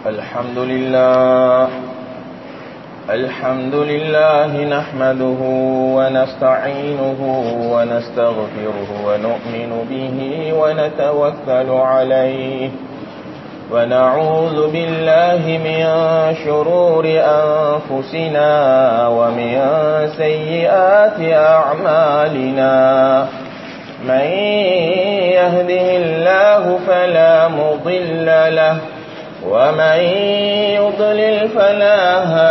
الحمد لله الحمد لله نحمده ونستعينه ونستغفره ونؤمن به ونتوكل عليه ونعوذ بالله من شرور أنفسنا ومن سيئات أعمالنا من يهده الله فلا مضل له ومن يضلل فلا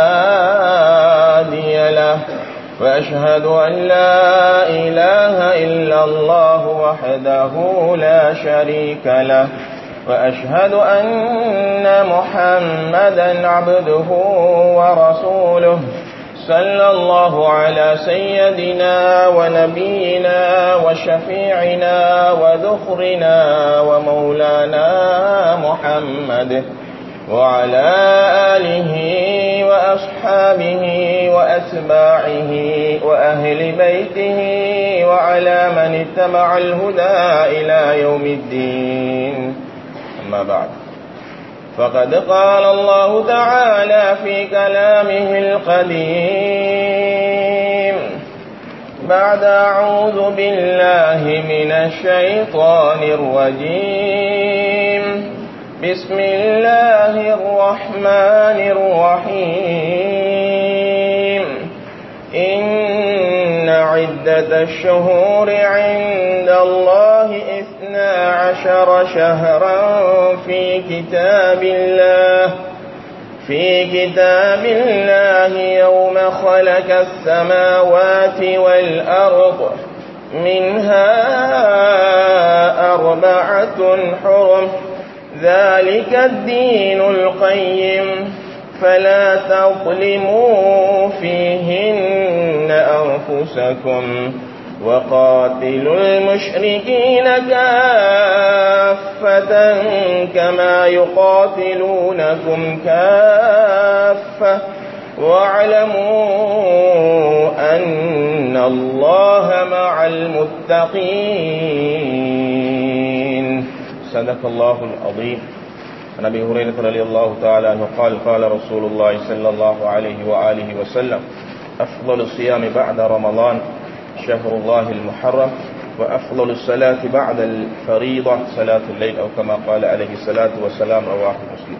هادي له وأشهد أن لا إله إلا الله وحده لا شريك له وأشهد أن محمدا عبده ورسوله صلى الله على سيدنا ونبينا وشفيعنا وذخرنا ومولانا محمد وعلى آله وأصحابه وأتباعه وأهل بيته وعلى من اتبع الهدى إلى يوم الدين أما بعد فقد قال الله تعالى في كلامه القديم بعد أعوذ بالله من الشيطان الرجيم بسم الله الرحمن الرحيم إن عدة الشهور عند الله اثنا عشر شهرا في كتاب الله في كتاب الله يوم خلق السماوات والأرض منها أربعة حرم ذلك الدين القيم فلا تظلموا فيهن أنفسكم وقاتلوا المشركين كافة كما يقاتلونكم كافة واعلموا أن الله مع المتقين صدق الله العظيم عن ابي هريره رضي الله تعالى عنه قال قال رسول الله صلى الله عليه واله وسلم افضل الصيام بعد رمضان شهر الله المحرم وافضل الصلاه بعد الفريضه صلاه الليل او كما قال عليه الصلاه والسلام رواه مسلم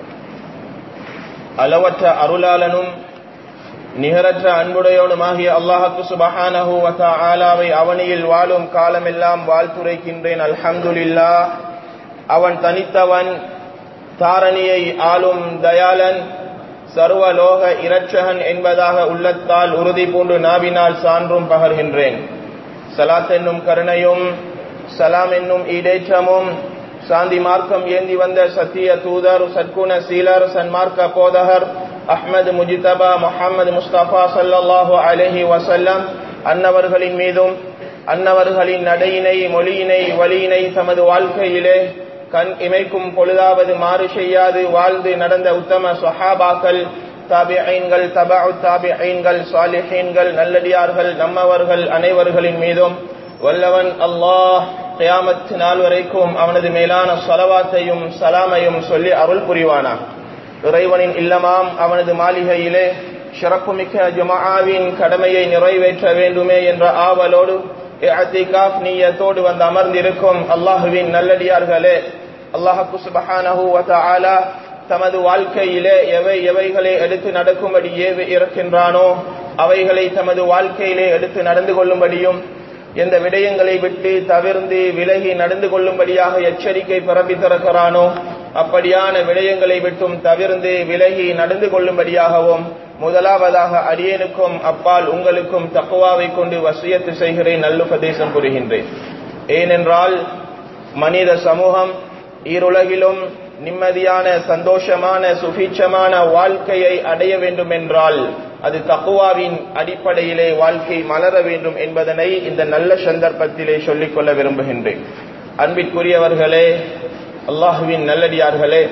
அளவற்ற அருளாளனும் நிகரற்ற அன்புடையவனுமாகிய அல்லாஹத்து சுபஹானஹு வதா ஆலாவை அவனியில் வாழும் காலமெல்லாம் வாழ்த்துரைக்கின்றேன் அல்ஹம்துலில்லா அவன் தனித்தவன் தாரணியை ஆளும் தயாளன் சர்வலோக இரட்சகன் என்பதாக உள்ளத்தால் உறுதி பூண்டு நாவினால் சான்றும் பகர்கின்றேன் சலாத் என்னும் கருணையும் சலாம் என்னும் ஈடேற்றமும் சாந்தி மார்க்கம் ஏந்தி வந்த சத்திய தூதர் சற்குண சீலர் சன்மார்க்க போதகர் அஹ்மது முஜிதபா முஹம்மது முஸ்தபா சல்லாஹூ அலஹி வசல்லம் அன்னவர்களின் மீதும் அன்னவர்களின் நடையினை மொழியினை வழியினை தமது வாழ்க்கையிலே கண் இமைக்கும் பொழுதாவது மாறு செய்யாது வாழ்ந்து நடந்த உத்தம சொஹாபாக்கள் தாபிஐன்கள் தபாஉ தாபிஐன்கள் சாலிஹீன்கள் நல்லடியார்கள் நம்மவர்கள் அனைவர்களின் மீதும் வல்லவன் அல்லாஹ் கியாமத் நாள் வரைக்கும் அவனது மேலான சலவாத்தையும் சலாமையும் சொல்லி அருள் புரிவானா இறைவனின் இல்லமாம் அவனது மாளிகையிலே சிறப்புமிக்க ஜுமாவின் கடமையை நிறைவேற்ற வேண்டுமே என்ற ஆவலோடு நீயத்தோடு வந்து அமர்ந்திருக்கும் அல்லாஹுவின் நல்லடியார்களே அல்லாஹு சுபஹானஹு வதஆலா தமது வாழ்க்கையிலே எவை எவைகளை எடுத்து நடக்கும்படி ஏவி இருக்கின்றானோ அவைகளை தமது வாழ்க்கையிலே எடுத்து நடந்து கொள்ளும்படியும் எந்த விடயங்களை விட்டு தவிர்ந்து விலகி நடந்து கொள்ளும்படியாக எச்சரிக்கை பிறப்பித்திருக்கிறானோ அப்படியான விடயங்களை விட்டும் தவிர்ந்து விலகி நடந்து கொள்ளும்படியாகவும் முதலாவதாக அடியனுக்கும் அப்பால் உங்களுக்கும் தக்குவாவை கொண்டு வசியத்து செய்கிறேன் நல்லுபதேசம் புரிகின்றேன் ஏனென்றால் மனித சமூகம் ஈருலகிலும் நிம்மதியான சந்தோஷமான சுபீட்சமான வாழ்க்கையை அடைய வேண்டும் என்றால் அது தக்குவாவின் அடிப்படையிலே வாழ்க்கை மலர வேண்டும் என்பதனை இந்த நல்ல சந்தர்ப்பத்திலே சொல்லிக்கொள்ள விரும்புகின்றேன் அன்பிற்குரியவர்களே அல்லாஹுவின் நல்லடியார்களே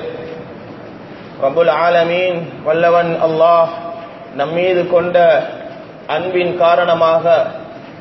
ரபுல் ஆலமீன் வல்லவன் அல்லாஹ் நம்மீது கொண்ட அன்பின் காரணமாக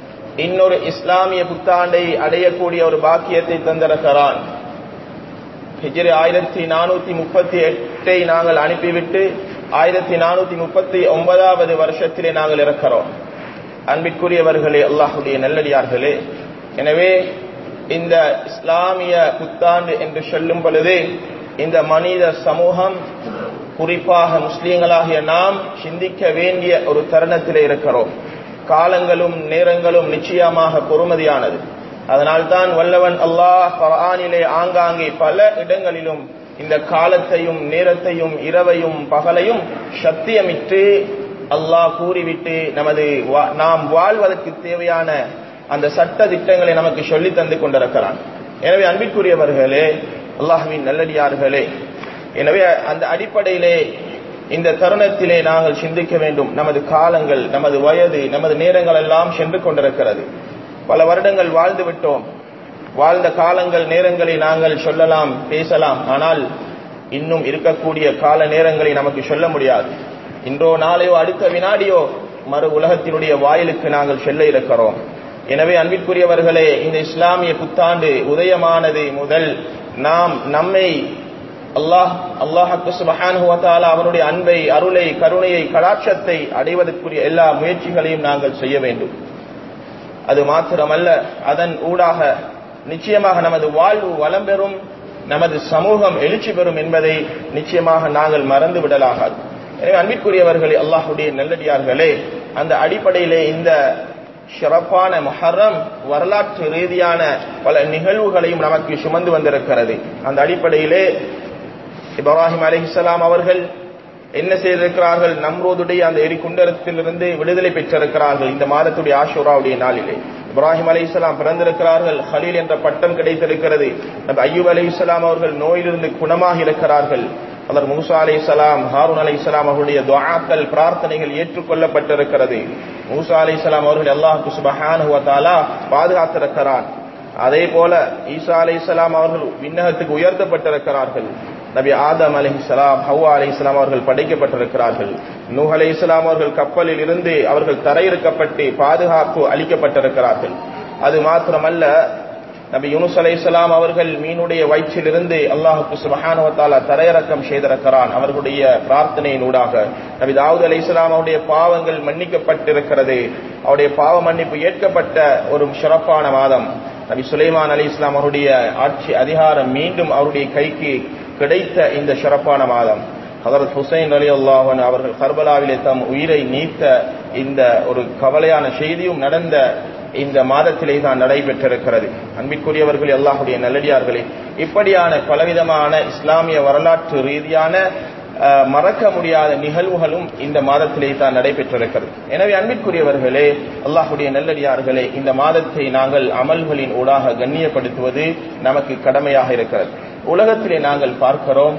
இன்னொரு இஸ்லாமிய புத்தாண்டை அடையக்கூடிய ஒரு பாக்கியத்தை தந்திருக்கிறான் ஹிஜ்ரி ஆயிரத்தி நானூத்தி முப்பத்தி எட்டை நாங்கள் அனுப்பிவிட்டு ஆயிரத்தி நானூத்தி முப்பத்தி ஒன்பதாவது வருஷத்திலே நாங்கள் இருக்கிறோம் அன்பிற்குரியவர்களே அல்லாஹுடைய நல்லடியார்களே எனவே இந்த இஸ்லாமிய புத்தாண்டு என்று சொல்லும் பொழுது இந்த மனித சமூகம் குறிப்பாக முஸ்லீம்களாகிய நாம் சிந்திக்க வேண்டிய ஒரு தருணத்திலே இருக்கிறோம் காலங்களும் நேரங்களும் நிச்சயமாக பொறுமதியானது அதனால்தான் வல்லவன் அல்லாஹ் குர்ஆனிலே ஆங்காங்கே பல இடங்களிலும் இந்த காலத்தையும் நேரத்தையும் இரவையும் பகலையும் சத்தியமிட்டு அல்லாஹ் கூறிவிட்டு நமது நாம் வாழ்வதற்கு தேவையான அந்த சட்ட திட்டங்களை நமக்கு சொல்லி தந்து கொண்டிருக்கிறான் எனவே அன்பிற்குரியவர்களே அல்லாஹுவின் நல்லடியார்களே எனவே அந்த அடிப்படையிலே இந்த தருணத்திலே நாங்கள் சிந்திக்க வேண்டும் நமது காலங்கள் நமது வயது நமது நேரங்கள் எல்லாம் சென்று கொண்டிருக்கிறது பல வருடங்கள் வாழ்ந்து விட்டோம் வாழ்ந்த காலங்கள் நேரங்களை நாங்கள் சொல்லலாம் பேசலாம் ஆனால் இன்னும் இருக்கக்கூடிய கால நேரங்களை நமக்கு சொல்ல முடியாது இன்றோ நாளையோ அடுத்த வினாடியோ மறு உலகத்தினுடைய வாயிலுக்கு நாங்கள் செல்ல இருக்கிறோம் எனவே அன்பிற்குரியவர்களே இந்த இஸ்லாமிய புத்தாண்டு உதயமானது முதல் நாம் நம்மை அல்லாஹ் அல்லாஹு சுபஹானுவத்தால அவனுடைய அன்பை அருளை கருணையை கடாட்சத்தை அடைவதற்குரிய எல்லா முயற்சிகளையும் நாங்கள் செய்ய வேண்டும் அது மாத்திரமல்ல அதன் ஊடாக நிச்சயமாக நமது வாழ்வு வளம் பெறும் நமது சமூகம் எழுச்சி பெறும் என்பதை நிச்சயமாக நாங்கள் மறந்து விடலாகாது எனவே அன்பிற்குரியவர்களே அல்லாஹுடைய நல்லடியார்களே அந்த அடிப்படையிலே இந்த சிறப்பான மொஹரம் வரலாற்று ரீதியான பல நிகழ்வுகளையும் நமக்கு சுமந்து வந்திருக்கிறது அந்த அடிப்படையிலே இப்ராஹிம் அலிஹிசலாம் அவர்கள் என்ன செய்திருக்கிறார்கள் நம்ரோதுடைய அந்த எரிகுண்டலத்திலிருந்து விடுதலை பெற்றிருக்கிறார்கள் இந்த மாதத்துடைய ஆஷூராவுடைய நாளிலே இப்ராஹிம் அலி இஸ்லாம் பிறந்திருக்கிறார்கள் ஹலீல் என்ற பட்டம் கிடைத்திருக்கிறது நபி ஐயூப் அலி இஸ்லாம் அவர்கள் நோயிலிருந்து குணமாக இருக்கிறார்கள் அவர் மூசா அலி இஸ்லாம் ஹாரூன் அலி இஸ்லாம் அவர்களுடைய துவாக்கள் பிரார்த்தனைகள் ஏற்றுக்கொள்ளப்பட்டிருக்கிறது மூசா அலி இஸ்லாம் அவர்கள் அல்லாஹு சுபஹானுவத்தாலா பாதுகாத்திருக்கிறார் அதே போல ஈசா அலி இஸ்லாம் அவர்கள் விண்ணகத்துக்கு உயர்த்தப்பட்டிருக்கிறார்கள் நபி ஆதம் அலி இஸ்லாம் ஹவ்வா அலி இஸ்லாம் அவர்கள் படைக்கப்பட்டிருக்கிறார்கள் நூஹ் அலி இஸ்லாம் அவர்கள் கப்பலில் இருந்து அவர்கள் தரையிறக்கப்பட்டு பாதுகாப்பு அளிக்கப்பட்டிருக்கிறார்கள் அது மாத்திரமல்ல நபி யூனுஸ் அலை இஸ்லாம் அவர்கள் மீனுடைய வயிற்றிலிருந்து அல்லாஹுக்கு சுபஹானுவத்தால தரையிறக்கம் செய்திருக்கிறான் அவர்களுடைய பிரார்த்தனையினூடாக நபி தாவூத் அலை இஸ்லாம் அவருடைய பாவங்கள் மன்னிக்கப்பட்டிருக்கிறது அவருடைய பாவ மன்னிப்பு ஏற்கப்பட்ட ஒரு சிறப்பான மாதம் நபி சுலைமான் அலி இஸ்லாம் அவருடைய ஆட்சி அதிகாரம் மீண்டும் அவருடைய கைக்கு கிடைத்த இந்த சிறப்பான மாதம் ஹதரத் ஹுசைன் அலி அல்லாஹன் அவர்கள் கர்பலாவிலே தம் உயிரை நீத்த இந்த ஒரு கவலையான செய்தியும் நடந்த இந்த மாதத்திலே தான் நடைபெற்றிருக்கிறது அன்பிற்குரியவர்கள் அல்லாஹுடைய நல்லடியார்களே இப்படியான பலவிதமான இஸ்லாமிய வரலாற்று ரீதியான மறக்க முடியாத நிகழ்வுகளும் இந்த மாதத்திலே தான் நடைபெற்றிருக்கிறது எனவே அன்பிற்குரியவர்களே அல்லாஹுடைய நல்லடியார்களே இந்த மாதத்தை நாங்கள் அமல்களின் ஊடாக கண்ணியப்படுத்துவது நமக்கு கடமையாக இருக்கிறது உலகத்திலே நாங்கள் பார்க்கிறோம்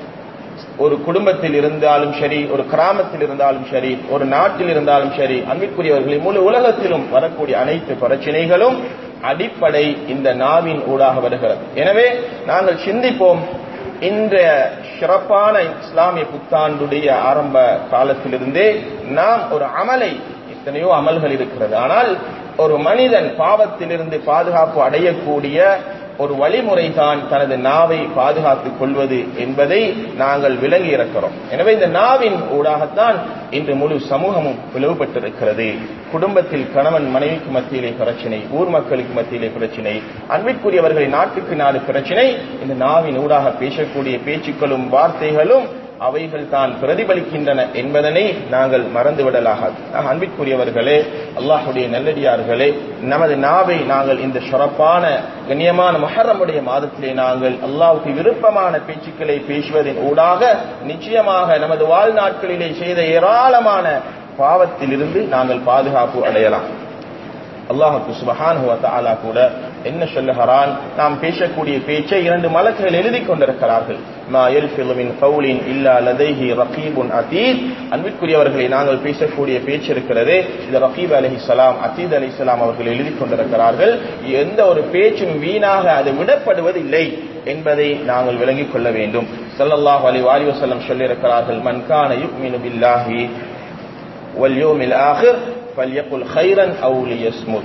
ஒரு குடும்பத்தில் இருந்தாலும் சரி ஒரு கிராமத்தில் இருந்தாலும் சரி ஒரு நாட்டில் இருந்தாலும் சரி அன்பிற்குரியவர்களை முழு உலகத்திலும் வரக்கூடிய அனைத்து பிரச்சனைகளும் அடிப்படை இந்த நாவின் ஊடாக வருகிறது எனவே நாங்கள் சிந்திப்போம் இன்றைய சிறப்பான இஸ்லாமிய புத்தாண்டுடைய ஆரம்ப காலத்திலிருந்தே நாம் ஒரு அமலை எத்தனையோ அமல்கள் இருக்கிறது ஆனால் ஒரு மனிதன் பாவத்திலிருந்து பாதுகாப்பு அடையக்கூடிய ஒரு வழிமுறை தான் தனது நாவை பாதுகாத்துக் கொள்வது என்பதை நாங்கள் விளங்கி இருக்கிறோம் எனவே இந்த நாவின் ஊடாகத்தான் இன்று முழு சமூகமும் பிளவுபட்டிருக்கிறது குடும்பத்தில் கணவன் மனைவிக்கு மத்தியிலே பிரச்சனை ஊர் மக்களுக்கு மத்தியிலே பிரச்சனை அன்பிற்குரியவர்களின் நாட்டுக்கு நாடு பிரச்சனை இந்த நாவின் ஊடாக பேசக்கூடிய பேச்சுக்களும் வார்த்தைகளும் அவைகள் தான் பிரதிபலிக்கின்றன என்பதனை நாங்கள் மறந்துவிடலாகாது அன்பிற்குரியவர்களே அல்லாஹுடைய நல்லடியார்களே நமது நாவை நாங்கள் இந்த சிறப்பான கண்ணியமான மொஹரமுடைய மாதத்திலே நாங்கள் அல்லாஹுக்கு விருப்பமான பேச்சுக்களை பேசுவதன் ஊடாக நிச்சயமாக நமது வாழ்நாட்களிலே செய்த ஏராளமான பாவத்திலிருந்து நாங்கள் பாதுகாப்பு அடையலாம் அல்லாஹுக்கு சுபஹானுவ தாலா கூட என்ன சொல்லுகிறான் நாம் பேசக்கூடிய பேச்சை இரண்டு மலக்குகள் எழுதி கொண்டிருக்கிறார்கள் மா எல்ஃபிலுமின் கவுலின் இல்லா லதைஹி ரகீபுன் அதீத் அன்பிற்குரியவர்களை நாங்கள் பேசக்கூடிய பேச்சு இருக்கிறது இது ரகீப் அலஹி சலாம் அதீத் அலி சலாம் அவர்கள் எழுதி கொண்டிருக்கிறார்கள் எந்த ஒரு பேச்சும் வீணாக அது விடப்படுவதில்லை என்பதை நாங்கள் விளங்கிக் கொள்ள வேண்டும் சல்லல்லாஹ் அலி வாலி வசல்லம் சொல்லியிருக்கிறார்கள் மன்கான யுக்மினு பில்லாஹி வல் யோமில் ஆஹிர் ஃபல்யகுல் ஹைரன் அவு லியஸ்முத்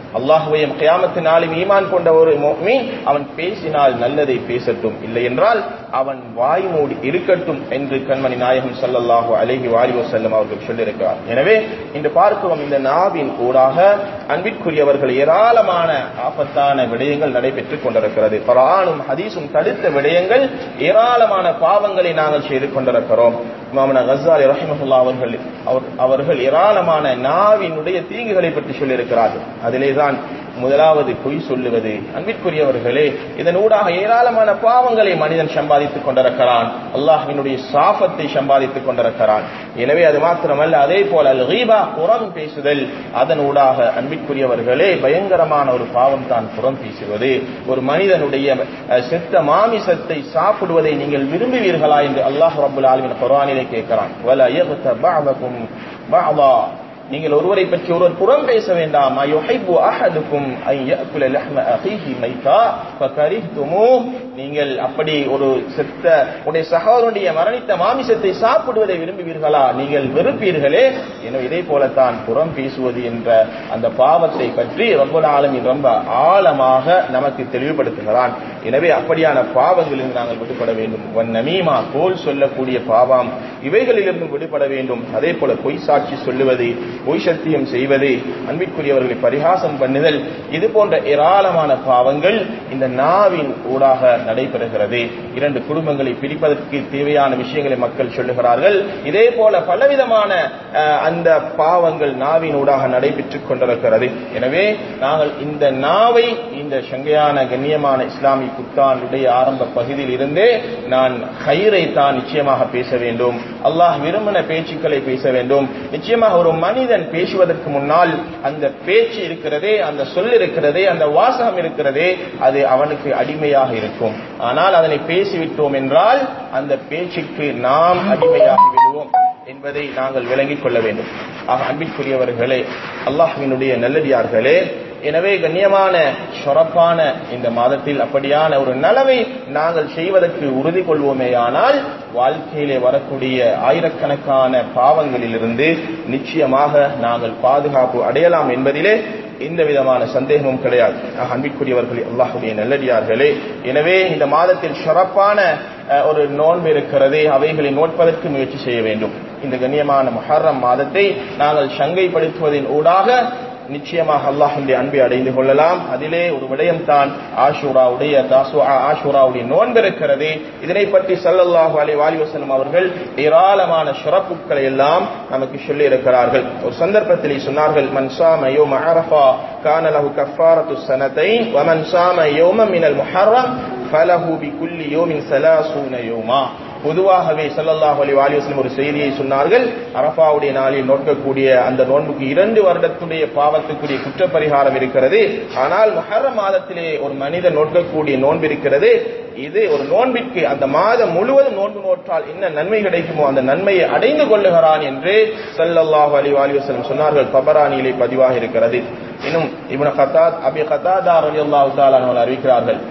அல்லாஹுவையும் கியாமத்து நாளும் ஈமான் கொண்ட ஒரு முஃமின் அவன் பேசினால் நல்லதை பேசட்டும் இல்லை என்றால் அவன் வாய் மூடி இருக்கட்டும் என்று கண்மணி நாயகம் ஸல்லல்லாஹு அலைஹி வாலி வஸல்லம் அவர்கள் சொல்லியிருக்கிறார் எனவே இன்று பார்க்கிறோம் இந்த நாவின் ஊடாக அன்பிற்குரியவர்கள் ஏராளமான ஆபத்தான விடயங்கள் நடைபெற்றுக் கொண்டிருக்கிறது குர்ஆனும் ஹதீஸும் தடுத்த விடயங்கள் ஏராளமான பாவங்களை நாங்கள் செய்து கொண்டிருக்கிறோம் இமாமனா கஸ்ஸாலி ரஹிமஹுல்லா அவர்கள் அவர்- அவர்கள் ஏராளமான நாவினுடைய தீங்குகளை பற்றி சொல்லியிருக்கிறார்கள் அதிலே தான் முதலாவது பொய் சொல்லுவது அன்பிற்குரியவர்களே இதன் ஊடாக ஏராளமான பாவங்களை மனிதன் சம்பாதித்துக் கொண்டிருக்கிறான் அல்லாஹ்வினுடைய சாபத்தை சம்பாதித்துக் கொண்டிருக்கிறான் எனவே அது மாத்திரமல்ல அதே போல அல் ரீபா புறம் பேசுதல் அதன் ஊடாக அன்பிற்குரியவர்களே பயங்கரமான ஒரு பாவம் தான் புறம் பேசுவது ஒரு மனிதனுடைய அஹ், செத்த மாமிசத்தை சாப்பிடுவதை நீங்கள் விரும்புவீர்களா என்று அல்லாஹ் ரபுல் ஆலமின் குர்ஆனிலே கேட்கிறான் வல யக்தப் பஅதகும் பஅதா நீங்கள் ஒருவரை பற்றி ஒருவர் புறம் பேச வேண்டாம் அயுஹிப்பு அஹதுக்கும் ஐ யஅகுல லஹ்ம அஹீஹி மைதா ஃபகரிஹ்துமூஹ் நீங்கள் அப்படி ஒரு செத்த உடைய சகோதரனுடைய மரணித்த மாமிசத்தை சாப்பிடுவதை விரும்புவீர்களா நீங்கள் வெறுப்பீர்களே எனவே இதே போலத்தான் புறம் பேசுவது என்ற அந்த பாவத்தை பற்றி ரப்பல் ஆலமீன் ரொம்ப ஆழமாக நமக்கு தெளிவுபடுத்துகிறான் எனவே அப்படியான பாவங்களிலிருந்து நாங்கள் விடுபட வேண்டும் வன் நமீமா கோல் சொல்லக்கூடிய பாவம் இவைகளிலிருந்து விடுபட வேண்டும் அதே போல பொய் சாட்சி சொல்லுவது பொய் சத்தியம் செய்வது அன்பிற்குரியவர்களை பரிகாசம் பண்ணுதல் இது போன்ற ஏராளமான பாவங்கள் இந்த நாவின் ஊடாக நடைபெறுகிறது இரண்டு குடும்பங்களை பிரிப்பதற்கு தேவையான விஷயங்களை மக்கள் சொல்லுகிறார்கள் இதே போல பலவிதமான அஹ், அந்த பாவங்கள் நாவின் ஊடாக நடைபெற்றுக் கொண்டிருக்கிறது எனவே நாங்கள் இந்த நாவை இந்த சங்கையான கண்ணியமான இஸ்லாமிய குத்தானுடைய ஆரம்ப பகுதியில் இருந்தே நான் ஹைரை தான் நிச்சயமாக பேச வேண்டும் அல்லாஹ் விரும்பின பேச்சுக்களை பேச வேண்டும் நிச்சயமாக ஒரு மனிதன் பேசுவதற்கு முன்னால் அந்த பேச்சு இருக்கிறதே அந்த சொல் இருக்கிறதே அந்த வாசகம் இருக்கிறதே அது அவனுக்கு அடிமையாக இருக்கும் ஆனால் அதனை பேசிவிட்டோம் என்றால் அந்த பேச்சுக்கு நாம் அடிமையாகி விடுவோம் என்பதை நாங்கள் விளங்கிக் கொள்ள வேண்டும் ஆக அன்பிற்குரியவர்களே அல்லாஹ்வினுடைய நல்லடியார்களே எனவே கண்ணியமான சிறப்பான இந்த மாதத்தில் அப்படியான ஒரு நலவை நாங்கள் செய்வதற்கு உறுதி கொள்வோமேயானால் வாழ்க்கையிலே வரக்கூடிய ஆயிரக்கணக்கான பாவங்களிலிருந்து நிச்சயமாக நாங்கள் பாதுகாப்பு அடையலாம் என்பதிலே எந்த விதமான சந்தேகமும் கிடையாது ஆக, அன்பிற்குரியவர்களே அல்லாஹுடைய நல்லடியார்களே எனவே இந்த மாதத்தில் சிறப்பான அஹ், ஒரு நோன்பு இருக்கிறது அவைகளை நோட்பதற்கு முயற்சி செய்ய வேண்டும் இந்த கண்ணியமான முஹர்ரம் மாதத்தை நாங்கள் சங்கைப்படுத்துவதன் ஊடாக நிச்சயமாக அல்லாஹுடைய அன்பை அடைந்து கொள்ளலாம் அதிலே ஒரு விடயம் தான் ஆஷூராவுடைய தாசுஆ ஆஷூராவுடைய நோன்பு இருக்கிறது இதனை பற்றி ஸல்லல்லாஹு அலைஹி வாலி வஸல்லம் அவர்கள் ஏராளமான சிறப்புகளை எல்லாம் நமக்கு சொல்லி இருக்கிறார்கள் ஒரு சந்தர்ப்பத்தில் சொன்னார்கள் மன் சாம யௌம அரஃபா கான லஹு கஃபாரத்து ஸனதைன் வ மன் சாம யௌம மினல் முஹர்ரம் ஃபலஹு பிகுல்லி யௌமின் ஸலாஸூன யௌமா பொதுவாகவே ஸல்லல்லாஹு அலைஹி வாலி வஸல்லம் ஒரு செய்தியை சொன்னார்கள் அரஃபாவுடைய நாளில் நோக்கக்கூடிய அந்த நோன்புக்கு இரண்டு வருடத்துடைய பாவத்துக்குரிய குற்றப்பரிகாரம் இருக்கிறது ஆனால் முஹர்ரம் மாதத்திலே ஒரு மனிதன் நோக்கக்கூடிய நோன்பு இருக்கிறது இது ஒரு நோன்பிற்கு அந்த மாதம் முழுவதும் நோன்பு நோற்றால் என்ன நன்மை கிடைக்குமோ அந்த நன்மையை அடைந்து கொள்ளுகிறான் என்று ஸல்லல்லாஹு அலைஹி வாலி வஸல்லம் சொன்னார்கள் தபரானியிலே பதிவாக இருக்கிறது இன்னும் இப்னு கத்தாத் அபி கத்தாதா ரலியல்லாஹு தஆலா அவர்கள் அறிவிக்கிறார்கள்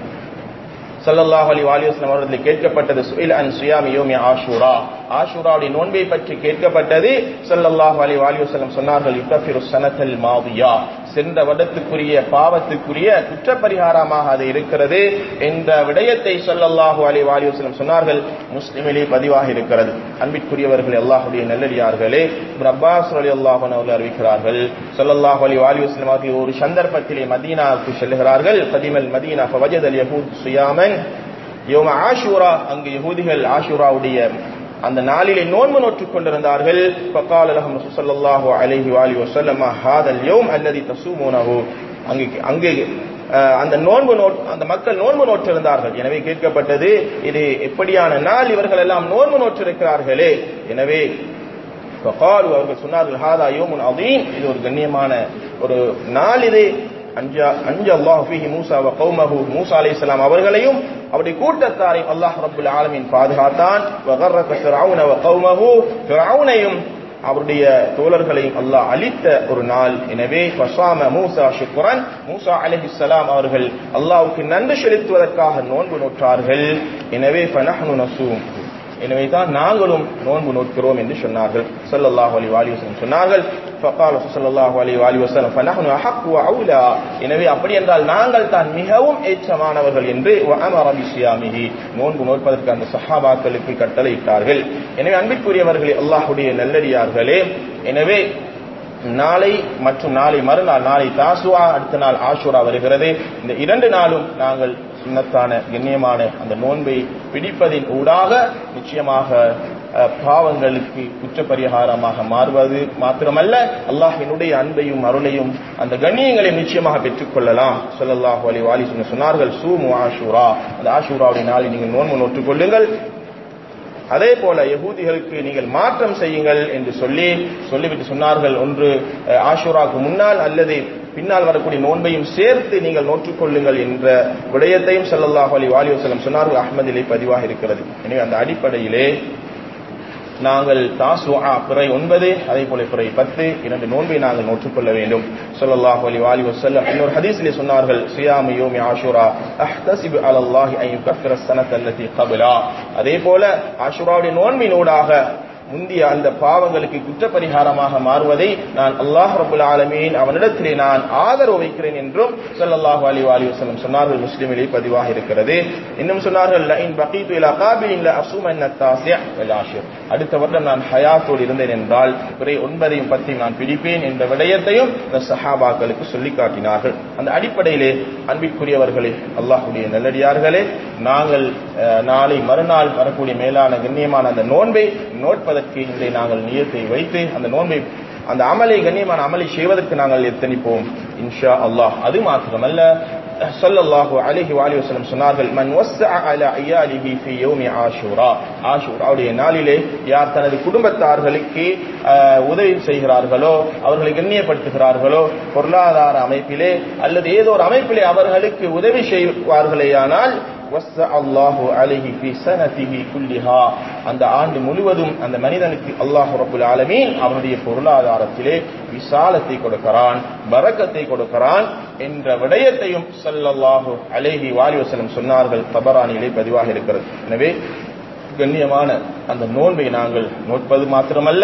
ஸல்லல்லாஹு அலைஹி வஸல்லம் அவர்கள் கேட்கப்பட்டது சுஇல் அன் சியாமி யௌமி ஆஷூரா ஆஷூராவுடைய நோன்பை பற்றி கேட்கப்பட்டது ஸல்லல்லாஹு அலைஹி வஸல்லம் சொன்னார்கள் யுகஃபிரு ஸனத்தல் மாதியா சென்ற வருடத்துக்குரிய பாவத்துக்குரிய குற்றப்பரிகாரமாக அது இருக்கிறது என்ற விடயத்தை ஸல்லல்லாஹு அலைஹி வஸல்லம் சொன்னார்கள் முஸ்லிமிலே பதிவாக இருக்கிறது அன்பிற்குரியவர்கள் அல்லாஹ்வுடைய நல்லடியார்களே இப்னு அப்பாஸ் ரலியல்லாஹு அன்ஹு அவர்கள் அறிவிக்கிறார்கள் ஸல்லல்லாஹு அலைஹி வஸல்லம் அவர்கள் ஒரு சந்தர்ப்பத்திலே மதீனாவுக்கு செல்கிறார்கள் கதிமல் மதீனா ஃபவஜதல் யஹூத் சியாமன் யோம ஆஷூரா அங்கு யஹூதிகள் ஆஷூராவுடைய அந்த நாளிலே நோன்பு நோற்றுக் கொண்டிருந்தார்கள் فقال لهم رسول صلى الله عليه واله وسلم هذا اليوم الذي تصومونه அங்கு அங்கு அஹ், அந்த நோன்பு நோட் அந்த மக்கள் நோன்பு நோற்றிருந்தார்கள் எனவே கேட்கப்பட்டது இது எப்படியான நாள் இவர்கள் எல்லாம் நோன்பு நோற்றிருக்கிறார்களே எனவே فقالوا அவர்கள் சொன்னார்கள் ஹாதா யோமுன் அதீம் இது ஒரு கண்ணியமான ஒரு நாள் இது அஞ்சா அஞ்ச அல்லாஹ் ஃபீஹி மூசா வ கௌமஹு மூசா அலைஹிஸ்ஸலாம் அவர்களையும் அவருடைய கூட்டத்தாரையும் அல்லாஹ் ரப்புல் ஆலமீன் பாதுகாத்தான் வ கர்ரக ஃபிரௌன வ கௌமஹு ஃபிரௌனையும் அவருடைய தோழர்களையும் அல்லாஹ் அழித்த ஒரு நாள் எனவே ஃபஸாம மூசா ஷுக்ரன் மூசா அலைஹிஸ்ஸலாம் அவர்கள் அல்லாஹ்வுக்கு நன்றி செலுத்துவதற்காக நோன்பு நோற்றார்கள் எனவே ஃபனஹ்னு நஸூம் எனவே தான் நாங்களும் நோன்பு நோக்கிறோம் என்று சொன்னார்கள் ஸல்லல்லாஹு அலைஹி வஸல்லம் சொன்னார்கள் فقال صلى الله عليه واله وسلم فنحن احق واولى எனவே அப்படி என்றால் நாங்கள் தான் மிகவும் ஏற்றமானவர்கள் என்று وامر بصيامه நோன்பு நோற்பதற்கு அந்த சஹாபாக்களுக்கு கட்டளையிட்டார்கள் எனவே அன்பிற்குரியவர்களே அல்லாஹ்வுடைய நல்லடியார்களே எனவே நாளை மற்றும் நாளை மறுநாள் நாளை தாசுவா அடுத்த நாள் ஆஷூரா வருகிறது இந்த இரண்டு நாளும் நாங்கள் சுண்ணத்தான கண்ணியமான அந்த நோன்பை பிடிப்பதின் ஊடாக நிச்சயமாக அஹ், பாவங்களுக்கு குற்றப்பரிகாரமாக மாறுவது மாத்திரமல்ல அல்லாஹினுடைய அன்பையும் அருளையும் அந்த கண்ணியங்களையும் நிச்சயமாக பெற்றுக்கொள்ளலாம் ஸல்லல்லாஹு அலைஹி வஸல்லம் சொன்னார்கள் சூமு ஆஷூரா அந்த ஆஷூராவுடைய நாளில் நீங்கள் நோன்பு நோற்றுக் கொள்ளுங்கள் அதே போல யகூதிகளுக்கு நீங்கள் மாற்றம் செய்யுங்கள் என்று சொல்லி சொல்லிவிட்டு சொன்னார்கள் ஒன்று அஹ், ஆஷூராக்கு முன்னால் அல்லது பின்னால் வரக்கூடிய நோன்பையும் சேர்த்து நீங்கள் நோற்றுக் கொள்ளுங்கள் என்ற விடயத்தையும் ஸல்லல்லாஹு அலைஹி வஸல்லம் சொன்னார்கள் அஹ்மதிலே பதிவாக இருக்கிறது எனவே அந்த அடிப்படையிலே நாங்கள் தாசுஆ பிறை ஒன்பது அதே போல பிறை பத்து இரண்டு நோன்பை நாங்கள் நோற்றுக்கொள்ள வேண்டும் ஸல்லல்லாஹு அலைஹி வஆலிஹி வஸல்லம் இன்னொரு ஹதீஸிலே சொன்னார்கள் சியாமு யௌமி ஆஷூரா அஹ்தஸிபு அலல்லாஹி அன் யுகஃபிர ஸனத அல்லதி கப்லா அதே போல ஆஷூராவுடைய நோன்பினூடாக முந்திய அந்த பாவங்களுக்கு குற்றப்பரிகாரமாக மாறுவதை நான் அல்லாஹ் ரபுல் ஆலமீன் அவனிடத்திலே நான் ஆதரவு வைக்கிறேன் என்றும் ஸல்லல்லாஹு அலைஹி வஸல்லம் வஸல்லம் சொன்னார்கள் முஸ்லிமிலே பதிவாக இருக்கிறது இன்னும் சொன்னார்கள் லஇன் பகீது இலா காபிலின் ல அஸூமன்ன தாஸிஅ வல் ஆஷிர் அடுத்த வருடம் நான் ஹயாத்தோடு இருந்தேன் என்றால் பிறை ஒன்பதையும் பத்தையும் நான் பிடிப்பேன் என்ற விடயத்தையும் இந்த சஹாபாக்களுக்கு சொல்லி காட்டினார்கள் அந்த அடிப்படையிலே அன்பிற்குரியவர்களே அல்லாஹ்வுடைய நல்லடியார்களே நாங்கள் அஹ், நாளை மறுநாள் வரக்கூடிய மேலான கண்ணியமான அந்த நோன்பை நோட்பதற்கு இன்றைய நாங்கள் நியத்தை வைத்து அந்த நோன்பை அந்த அமலை கண்ணியமான அமலை செய்வதற்கு நாங்கள் எத்தனிப்போம் இன்ஷா அல்லாஹ் அது மாத்திரமல்ல ஸல்லல்லாஹு அலைஹி வஆலிஹி வஸல்லம் சொன்னார்கள் மன் வஸ்ஸஅ அலா ஐயாலிஹி ஃபீ யௌமி ஆஷூரா ஆஷூராவுடைய நாளிலே யார் தனது குடும்பத்தார்களுக்கு அஹ், உதவி செய்கிறார்களோ அவர்களை கண்ணியப்படுத்துகிறார்களோ பொருளாதார அமைப்பிலே அல்லது ஏதோ ஒரு அமைப்பிலே அவர்களுக்கு உதவி செய்வார்களேயானால் வஸ்ஸ அல்லாஹு அலைஹி ஃபீ சனதிஹி குல்லிஹா அந்த ஆண்டு முழுவதும் அந்த மனிதனுக்கு அல்லாஹ் ரப்புல் ஆலமீன் அவனுடைய பொருளாதாரத்திலே விசாலத்தை கொடுக்கிறான் பரக்கத்தை கொடுக்கிறான் என்ற விடயத்தையும் ஸல்லல்லாஹு அலைஹி வாலி வஸல்லம் சொன்னார்கள் தபரானிலே பதிவாக இருக்கிறது எனவே கண்ணியமான அந்த நோன்பை நாங்கள் நோட்பது மாத்திரமல்ல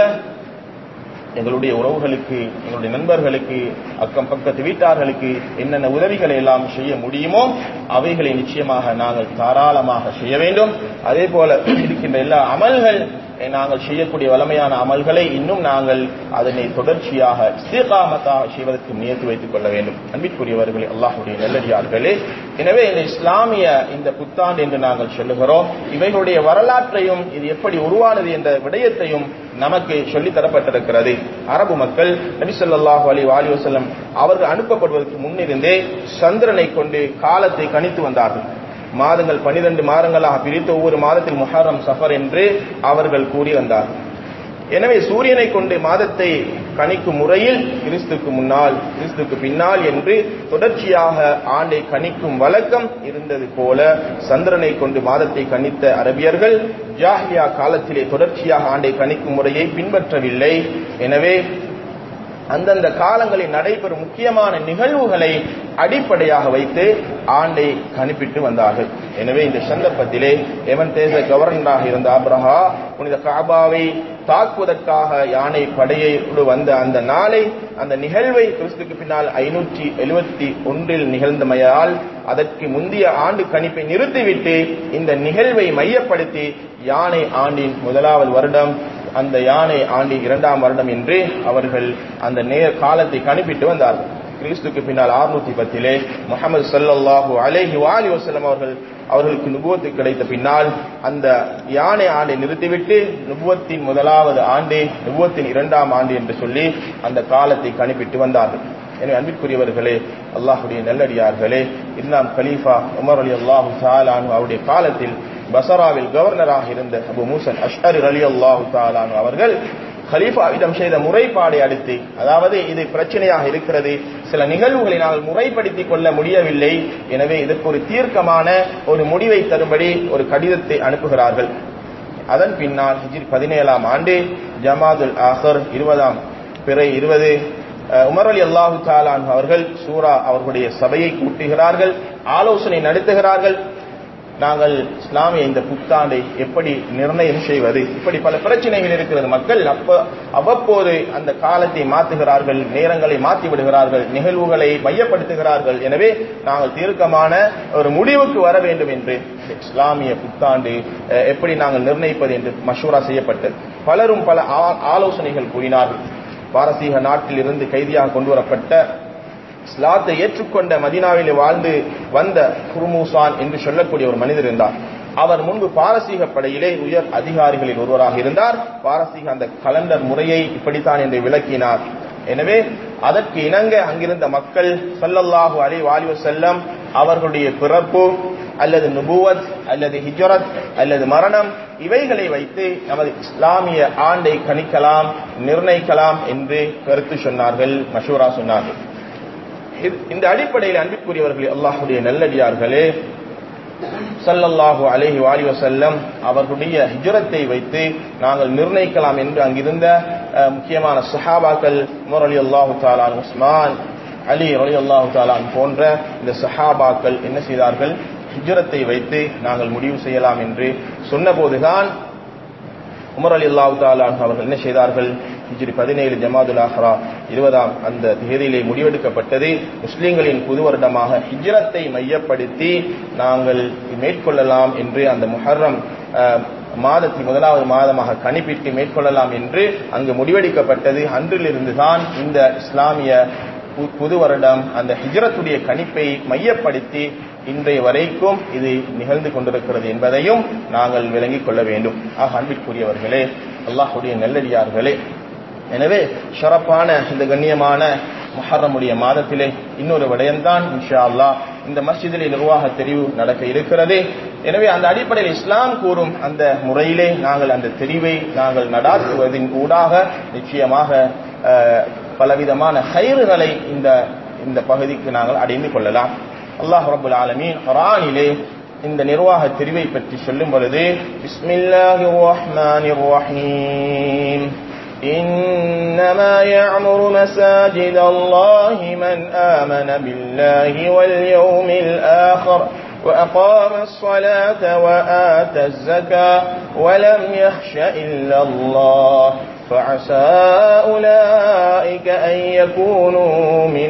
எங்களுடைய உறவுகளுக்கு எங்களுடைய நண்பர்களுக்கு அக்கம் பக்கத்து வீட்டார்களுக்கு என்னென்ன உதவிகளை எல்லாம் செய்ய முடியுமோ அவைகளை நிச்சயமாக நாங்கள் தாராளமாக செய்ய வேண்டும் அதே போல இருக்கின்ற எல்லா அமல்கள் நாங்கள் செய்யக்கூடிய வளமையான அமல்களை இன்னும் நாங்கள் அதனை தொடர்ச்சியாக இஸ்திகாமத்தாக செய்வதற்கு நியத்து வைத்துக் கொள்ள வேண்டும் அன்பிற்குரியவர்களே அல்லாஹுடைய நல்லடியார்களே எனவே இந்த இஸ்லாமிய இந்த புத்தாண்டு என்று நாங்கள் சொல்லுகிறோம் இவைகளுடைய வரலாற்றையும் இது எப்படி உருவானது என்ற விடயத்தையும் நமக்கு சொல்லித் தரப்பட்டிருக்கிறது அரபு மக்கள் நபி ஸல்லல்லாஹு அலைஹி வாலி வஸல்லம் அவர்கள் அனுப்பப்படுவதற்கு முன்னிருந்தே சந்திரனை கொண்டு காலத்தை கணித்து வந்தார்கள் மாதங்கள் பனிரெண்டு மாதங்களாக பிரித்து ஒவ்வொரு மாதத்தில் முஹர்ரம் சஃபர் என்று அவர்கள் கூறி வந்தார்கள் எனவே சூரியனை கொண்டு மாதத்தை கணிக்கும் முறையில் கிறிஸ்துக்கு முன்னால் கிறிஸ்துக்கு பின்னால் என்று தொடர்ச்சியாக ஆண்டை கணிக்கும் வழக்கம் இருந்தது போல சந்திரனை கொண்டு மாதத்தை கணித்த அரபியர்கள் ஜாஹிலியா காலத்திலே தொடர்ச்சியாக ஆண்டை கணிக்கும் முறையை பின்பற்றவில்லை எனவே அந்தந்த காலங்களில் நடைபெறும் முக்கியமான நிகழ்வுகளை அடிப்படையாக வைத்து ஆண்டை கணிப்பிட்டு வந்தார்கள் எனவே இந்த சந்தர்ப்பத்திலே எவன் தேச கவர்னராக இருந்த அப்ரஹா புனித காபாவை தாக்குவதற்காக யானை படையோடு வந்த அந்த நாளை அந்த நிகழ்வை கிறிஸ்துக்கு பின்னால் ஐநூற்றி எழுபத்தி ஒன்றில் நிகழ்ந்தமையால் அதற்கு முந்தைய ஆண்டு கணிப்பை நிறுத்திவிட்டு இந்த நிகழ்வை மையப்படுத்தி யானை ஆண்டின் முதலாவது வருடம் அந்த யானை ஆண்டின் இரண்டாம் வருடம் என்று அவர்கள் அந்த நேர் காலத்தை கணிப்பிட்டு வந்தார்கள் கிறிஸ்துக்கு பின்னால் ஆறுநூத்தி பத்திலே முகமது சல்லல்லாஹு அலைஹி வாலி வசல்லம் அவர்கள் அவர்களுக்கு நுபுவத்து கிடைத்த பின்னால் அந்த யானை ஆண்டை நிறுத்திவிட்டு நுபுவத்தின் முதலாவது ஆண்டு நுபுவத்தின் இரண்டாம் ஆண்டு என்று சொல்லி அந்த காலத்தை கணிப்பிட்டு வந்தார்கள் எனவே அன்பிற்குரியவர்களே அல்லாஹுடைய நல்லடியார்களே இஸ்லாம் கலீஃபா உமர் அலி அல்லாஹு தாலானு அவருடைய காலத்தில் பசராவில் கவர்னராக இருந்த அபு மூசன் அஷ்அரி அலி அல்லாஹு தாலானு அவர்கள் கலீஃபாவிடம் செய்த முறைப்பாடை அடுத்து அதாவது இது பிரச்சனையாக இருக்கிறது சில நிகழ்வுகளை நாங்கள் முறைப்படுத்திக் கொள்ள முடியவில்லை எனவே இதற்கு ஒரு தீர்க்கமான ஒரு முடிவை தரும்படி ஒரு கடிதத்தை அனுப்புகிறார்கள் அதன் பின்னால் ஹிஜ்ரி பதினேழாம் ஆண்டு ஜமாதுல் ஆஹர் இருபதாம் பிறை இருபது உமர் அலி அல்லாஹு தாலான் அவர்கள் சூரா அவர்களுடைய சபையை கூட்டுகிறார்கள் ஆலோசனை நடத்துகிறார்கள் நாங்கள் இஸ்லாமிய இந்த புத்தாண்டை எப்படி நிர்ணயம் செய்வது இப்படி பல பிரச்சனைகள் இருக்கிறது மக்கள் அப்ப அவ்வப்போது அந்த காலத்தை மாற்றுகிறார்கள் நேரங்களை மாற்றி விடுகிறார்கள் நிகழ்வுகளை மையப்படுத்துகிறார்கள் எனவே நாங்கள் தீர்க்கமான ஒரு முடிவுக்கு வர வேண்டும் என்று இஸ்லாமிய புத்தாண்டு அஹ், எப்படி நாங்கள் நிர்ணயிப்பது என்று மஷூரா செய்யப்பட்டது பலரும் பல ஆ- ஆலோசனைகள் கூறினார்கள் பாரசீக நாட்டில் இருந்து கைதியாக கொண்டு வரப்பட்ட இஸ்லாத்தை ஏற்றுக்கொண்ட மதீனாவிலே வாழ்ந்து வந்த குருமூசான் என்று சொல்லக்கூடிய ஒரு மனிதர் இருந்தார் அவர் முன்பு பாரசீக படையிலே உயர் அதிகாரிகளில் ஒருவராக இருந்தார் பாரசீக அந்த கலண்டர் முறையை இப்படித்தான் என்று விளக்கினார் எனவே அதற்கு இணங்க அங்கிருந்த மக்கள் ஸல்லல்லாஹு அலைஹி வாலி வஸல்லம் அவர்களுடைய பிறப்பு அல்லது நுபுவத் அல்லது ஹிஜ்ரத் அல்லது மரணம் இவைகளை வைத்து நமது இஸ்லாமிய ஆண்டை கணிக்கலாம் நிர்ணயிக்கலாம் என்று கருத்து சொன்னார்கள் மஷூரா சொன்னார்கள் இது- இந்த அடிப்படையில் அன்பிற்குரியவர்களே அல்லாஹுடைய நல்லடியார்களே ஸல்லல்லாஹு அலைஹி வாலி வஸல்லம் அவர்களுடைய ஹிஜ்ரத்தை வைத்து நாங்கள் நிர்ணயிக்கலாம் என்று அங்கிருந்த அஹ், முக்கியமான சஹாபாக்கள் உமர் அலி அல்லாஹு தாலான் உஸ்மான் அலி அலி அல்லாஹு தாலான் போன்ற இந்த சஹாபாக்கள் என்ன செய்தார்கள் ஹிஜ்ரத்தை வைத்து நாங்கள் முடிவு செய்யலாம் என்று சொன்னபோதுதான் உமர் அலி அல்லாஹு தாலான் அவர்கள் என்ன செய்தார்கள் ஹிஜ்ரி பதினேழு ஜமாதுல் ஆஹ்ரா இருபதாம் அந்த தேதியிலே முடிவெடுக்கப்பட்டது முஸ்லிம்களின் புது வருடமாக ஹிஜ்ரத்தை மையப்படுத்தி நாங்கள் மேற்கொள்ளலாம் என்று அந்த முஹர்ரம் அஹ், மாதத்தை முதலாவது மாதமாக கணிப்பிட்டு மேற்கொள்ளலாம் என்று அங்கு முடிவெடுக்கப்பட்டது அன்றிலிருந்து தான் இந்த இஸ்லாமிய பு- புது வருடம் அந்த ஹிஜ்ரத்துடைய கணிப்பை மையப்படுத்தி இன்றைய வரைக்கும் இது நிகழ்ந்து கொண்டிருக்கிறது என்பதையும் நாங்கள் விளங்கிக் கொள்ள வேண்டும் ஆக அன்பிற்குரியவர்களே அல்லாஹுடைய நல்லடியார்களே எனவே சிறப்பான இந்த கண்ணியமான முஹர்ரமுடைய மாதத்திலே இன்னொரு விடயம்தான் இன்ஷா அல்லாஹ் இந்த மஸ்ஜிதிலே நிர்வாக தெரிவு நடக்க இருக்கிறது எனவே அந்த அடிப்படையில் இஸ்லாம் கூறும் அந்த முறையிலே நாங்கள் அந்த தெரிவை நாங்கள் நடாத்துவதின் ஊடாக நிச்சயமாக அஹ், பலவிதமான கயிறுகளை இந்த இந்த பகுதிக்கு நாங்கள் அடைந்து கொள்ளலாம் அல்லாஹ் ரபுல் ஆலமீன் குர்ஆனிலே இந்த நிர்வாக தெரிவை பற்றி சொல்லும் பொழுது பிஸ்மில்லாஹிர் ரஹ்மானிர் ரஹீம் إنما يعمر مساجد الله من آمن بالله واليوم الآخر وأقام الصلاة وآتى الزكاة ولم يخش إلا الله فعسى أولئك أن يكونوا من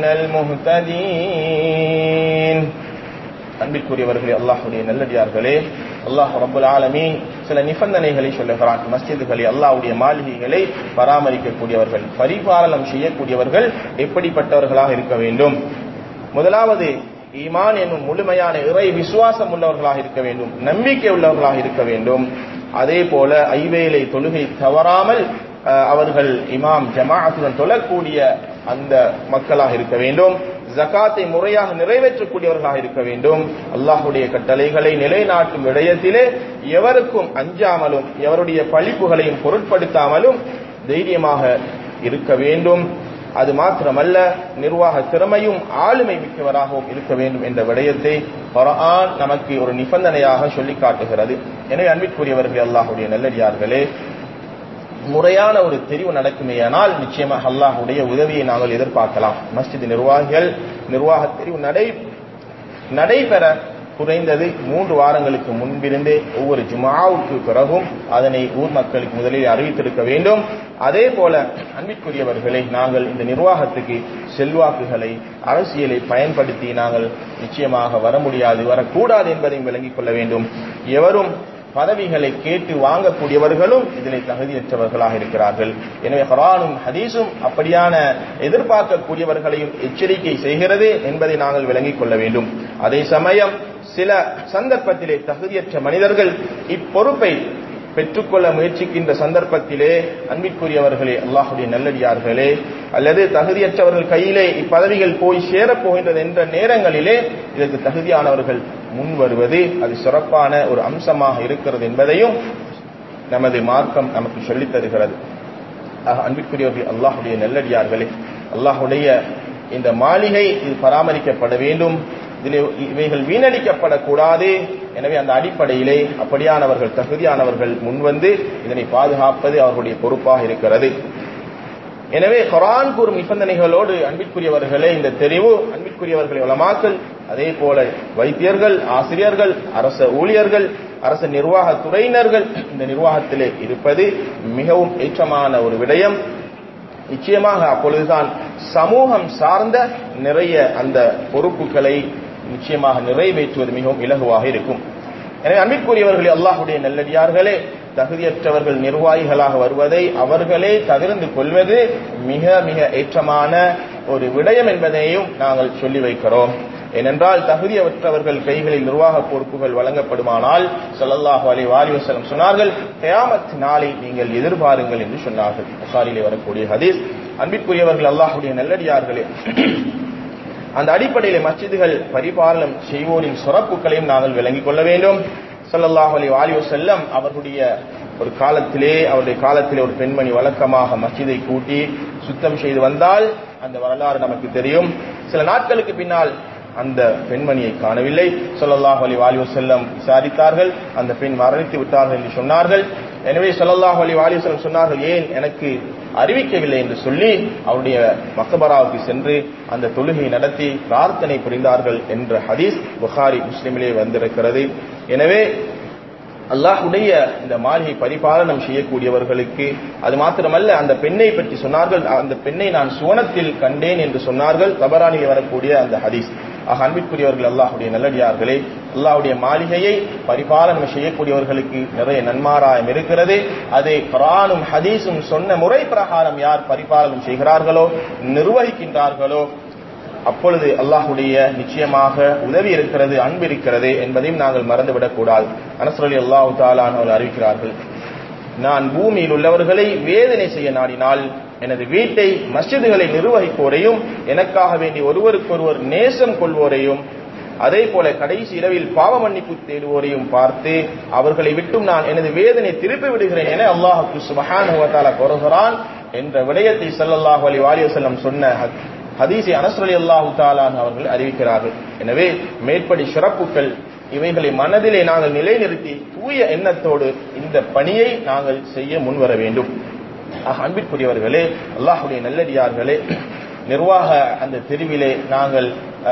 المهتدين அன்பிற்குரியவர்களே அல்லாஹுடைய நல்லடியார்களே அல்லாஹ் ரப்புல் ஆலமீன் சில நிபந்தனைகளை சொல்லுகிறான் மஸ்ஜிதுகளை அல்லாஹ்வுடைய மாளிகைகளை பராமரிக்கக்கூடியவர்கள் பரிபாலனம் செய்யக்கூடியவர்கள் எப்படிப்பட்டவர்களாக இருக்க வேண்டும் முதலாவது ஈமான் என்னும் முழுமையான இறை விசுவாசம் உள்ளவர்களாக இருக்க வேண்டும் நம்பிக்கை உள்ளவர்களாக இருக்க வேண்டும் அதே போல ஐவேளை தொழுகை தவறாமல் அஹ், அவர்கள் இமாம் ஜமாஅத்துடன் தொழக்கூடிய அந்த மக்களாக இருக்க வேண்டும் ஜகாத்தை முறையாக நிறைவேற்றக்கூடியவர்களாக இருக்க வேண்டும் அல்லாஹுடைய கட்டளைகளை நிலைநாட்டும் விடயத்திலே எவருக்கும் அஞ்சாமலும் எவருடைய பழிப்புகளையும் பொருட்படுத்தாமலும் தைரியமாக இருக்க வேண்டும் அது மாத்திரமல்ல நிர்வாக திறமையும் ஆளுமை மிக்கவராகவும் இருக்க வேண்டும் என்ற விடயத்தை குர்ஆன் நமக்கு ஒரு நிபந்தனையாக சொல்லி காட்டுகிறது எனவே அன்பிற்குரியவர்கள் அல்லாஹுடைய நல்லடியார்களே முறையான ஒரு தெரிவு நடக்குமேயானால் நிச்சயமாக அல்லாஹ்வுடைய உதவியை நாங்கள் எதிர்பார்க்கலாம் மஸ்ஜித் நிர்வாகிகள் நிர்வாக தெரிவு நடை நடைபெற குறைந்தது மூன்று வாரங்களுக்கு முன்பிருந்தே ஒவ்வொரு ஜுமாவுக்கு பிறகும் அதனை ஊர் மக்களுக்கு முதலில் அறிவித்திருக்க வேண்டும் அதே போல அன்பிற்குரியவர்களை நாங்கள் இந்த நிர்வாகத்துக்கு செல்வாக்குகளை அரசியலை பயன்படுத்தி நாங்கள் நிச்சயமாக வர முடியாது வரக்கூடாது என்பதையும் விளங்கிக் கொள்ள வேண்டும் எவரும் பதவிகளை கேட்டு வாங்கக்கூடியவர்களும் இதிலே தகுதியற்றவர்களாக இருக்கிறார்கள் எனவே குர்ஆனும் ஹதீஸும் அப்படியான எதிர்பார்க்கக்கூடியவர்களையும் எச்சரிக்கை செய்கிறது என்பதை நாங்கள் விளங்கிக் கொள்ள வேண்டும் அதே சமயம் சில சந்தர்ப்பத்திலே தகுதியற்ற மனிதர்கள் இப்பொறுப்பை பெற்றுக்கொள்ள முயற்சிக்கின்ற சந்தர்ப்பத்திலே அன்பிற்குரியவர்களே அல்லாஹுடைய நல்லடியார்களே அல்லது தகுதியற்றவர்கள் கையிலே இப்பதவிகள் போய் சேரப் போகின்றது என்ற நேரங்களிலே இதற்கு தகுதியானவர்கள் முன் வருவது அது சிறப்பான ஒரு அம்சமாக இருக்கிறது என்பதையும் நமது மார்க்கம் நமக்கு சொல்லித் தருகிறது ஆக, அன்பிற்குரியவர்கள் அல்லாஹுடைய நல்லடியார்களே அல்லாஹுடைய இந்த மாளிகை இது பராமரிக்கப்பட வேண்டும் இதிலே இவைகள் வீணடிக்கப்படக்கூடாது எனவே அந்த அடிப்படையிலே அப்படியானவர்கள் தகுதியானவர்கள் முன்வந்து இதனை பாதுகாப்பது அவர்களுடைய பொறுப்பாக இருக்கிறது எனவே குரான் கூறும் நிபந்தனைகளோடு அன்பிற்குரியவர்களே இந்த தெரிவு அன்பிற்குரியவர்களை உலமாக்கல் அதே போல வைத்தியர்கள் ஆசிரியர்கள் அரச ஊழியர்கள் அரசு நிர்வாக துறையினர்கள் இந்த நிர்வாகத்திலே இருப்பது மிகவும் ஏற்றமான ஒரு விடயம் நிச்சயமாக அப்பொழுதுதான் சமூகம் சார்ந்த நிறைய அந்த பொறுப்புகளை நிச்சயமாக நிறைவேற்றுவது மிகவும் இலகுவாக இருக்கும் எனவே அன்பிற்குரியவர்களே அல்லாஹுடைய நல்லடியார்களே தகுதியற்றவர்கள் நிர்வாகிகளாக வருவதை அவர்களே தவிர்ந்து கொள்வது மிக மிக ஏற்றமான ஒரு விடயம் என்பதையும் நாங்கள் சொல்லி வைக்கிறோம் ஏனென்றால் தகுதியற்றவர்கள் கைகளில் நிர்வாக பொறுப்புகள் வழங்கப்படுமானால் ஸல்லல்லாஹு அலைஹி வஸல்லம் சொன்னார்கள் கியாமத் நாளை நீங்கள் எதிர்பாருங்கள் என்று சொன்னார்கள் புகாரிலே வரக்கூடிய ஹதீஸ் அன்பிற்குரியவர்கள் அல்லாஹ்வுடைய நல்லடியார்களே அந்த அடிப்படையிலே மஸ்ஜிதுகள் பரிபாலனம் செய்வோரின் சிறப்புகளையும் நாங்கள் விளங்கிக் கொள்ள வேண்டும் ஸல்லல்லாஹு அலைஹி வஸல்லம் அவர்களுடைய ஒரு காலத்திலே அவருடைய காலத்திலே ஒரு பெண்மணி வழக்கமாக மஸ்ஜிதை கூட்டி சுத்தம் செய்து வந்தால் அந்த வரலாறு நமக்கு தெரியும் சில நாட்களுக்கு பின்னால் அந்த பெண்மணியை காணவில்லை ஸல்லல்லாஹு அலைஹி வஸல்லம் விசாரித்தார்கள் அந்த பெண் மரணித்து விட்டார்கள் என்று சொன்னார்கள் எனவே ஸல்லல்லாஹு அலைஹி வஸல்லம் சொன்னார்கள் ஏன் எனக்கு அறிவிக்கவில்லை என்று சொல்லி அவருடைய மக்பராவுக்கு சென்று அந்த தொழுகை நடத்தி பிரார்த்தனை புரிந்தார்கள் என்ற ஹதீஸ் புகாரி முஸ்லிமிலே வந்திருக்கிறது எனவே அல்லாஹுடைய இந்த மாளிகை பரிபாலனம் செய்யக்கூடியவர்களுக்கு அது மாத்திரமல்ல அந்த பெண்ணை பற்றி சொன்னார்கள் அந்த பெண்ணை நான் சுவனத்தில் கண்டேன் என்று சொன்னார்கள் தபரானில் வரக்கூடிய அந்த ஹதீஸ் ஆக அன்பிற்குரியவர்கள் அல்லாஹுடைய நல்லடியார்களே அல்லாஹுடைய மாளிகையை பரிபாலனம் செய்யக்கூடியவர்களுக்கு நிறைய நன்மாராயம் இருக்கிறது அதை குரானும் ஹதீஸும் சொன்ன முறை பிரகாரம் யார் பரிபாலனம் செய்கிறார்களோ நிர்வகிக்கின்றார்களோ அப்பொழுது அல்லாஹுடைய நிச்சயமாக உதவி இருக்கிறது அன்பு இருக்கிறது என்பதையும் நாங்கள் மறந்துவிடக் கூடாது அனசரலி அல்லாஹு தாலான் அவர்கள் அறிவிக்கிறார்கள் நான் பூமியில் உள்ளவர்களை வேதனை செய்ய நாடினால் எனது வீட்டை மஸ்ஜிதுகளை நிர்வகிப்போரையும் எனக்காக வேண்டி ஒருவருக்கொருவர் நேசம் கொள்வோரையும் அதே போல கடைசி இரவில் பாவ மன்னிப்பு தேடுவோரையும் பார்த்து அவர்களை விட்டும் நான் எனது வேதனை திருப்பி விடுகிறேன் என அல்லாஹுக்கு சுபஹானுவத்தால கூறுகிறான் என்ற விடயத்தை ஸல்லல்லாஹு அலைஹி வஸல்லம் சொன்ன ஹதீஸை அனஸ்ரலி அல்லாஹு தாலான் அவர்கள் அறிவிக்கிறார்கள் எனவே மேற்படி சிறப்புகள் இவைகளை மனதிலே நாங்கள் நிலைநிறுத்தி தூய எண்ணத்தோடு இந்த பணியை நாங்கள் செய்ய முன்வர வேண்டும் ஆக அன்பிற்குரியவர்களே அல்லாஹுடைய நல்லடியார்களே நிர்வாக அந்த தெருவிலே நாங்கள்